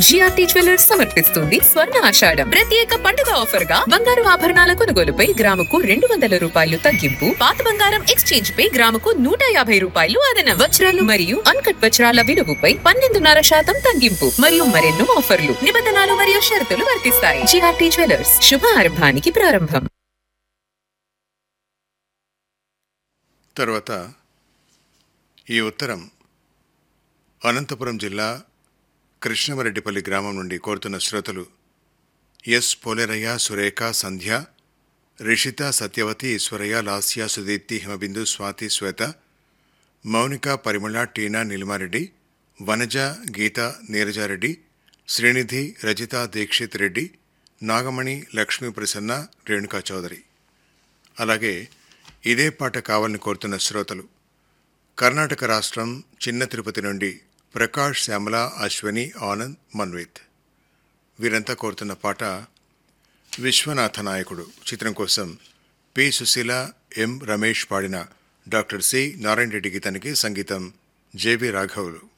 GRT jewellers సమర్పిస్తుంది స్వర్ణ ఆషాఢం ప్రత్యేక పండుగ ఆఫర్ గా బంగారు ఆభరణాల కొనుగోలుపై గ్రాముకు రెండు వందల రూపాయలు తగ్గింపు పాత బంగారం ఎక్స్చేంజ్ పై గ్రాముకు నూట యాభై రూపాయలు అదనం వజ్రాలు మరియు అన్కట్ వజ్రాల విలువపై పన్నెండున్నర శాతం తగ్గింపు మరియు మరెన్నో ఆఫర్లు నిబంధనలు మరియు షరతులు వర్తిస్తాయి జిఆర్టీ జ్యువెలర్స్ శుభ ఆరంభానికి ప్రారంభం తర్వాత ఈ ఉత్తరం అనంతపురం జిల్లా కృష్ణమరెడ్డిపల్లి గ్రామం నుండి కోరుతున్న శ్రోతలు ఎస్ పోలేరయ్య సురేఖ సంధ్య రిషిత సత్యవతి ఈశ్వరయ్య లాస్య సుదీప్తి హిమబిందు స్వాతి శ్వేత మౌనిక పరిమళ టీనా నీలిమారెడ్డి వనజ గీత నీరజారెడ్డి శ్రీనిధి రజిత దీక్షిత్ రెడ్డి నాగమణి లక్ష్మీ ప్రసన్న రేణుకా చౌదరి అలాగే ఇదే పాట కావాలని కోరుతున్న శ్రోతలు కర్ణాటక రాష్ట్రం చిన్న తిరుపతి నుండి ప్రకాష్ శ్యామల అశ్వని ఆనంద్ మన్విత్ వీరంతా కోరుతున్న పాట విశ్వనాథ నాయకుడు చిత్రం కోసం పి సుశీల ఎం రమేష్ పాడిన డాక్టర్ సి నారాయణ రెడ్డి గీతానికి సంగీతం జేవి రాఘవులు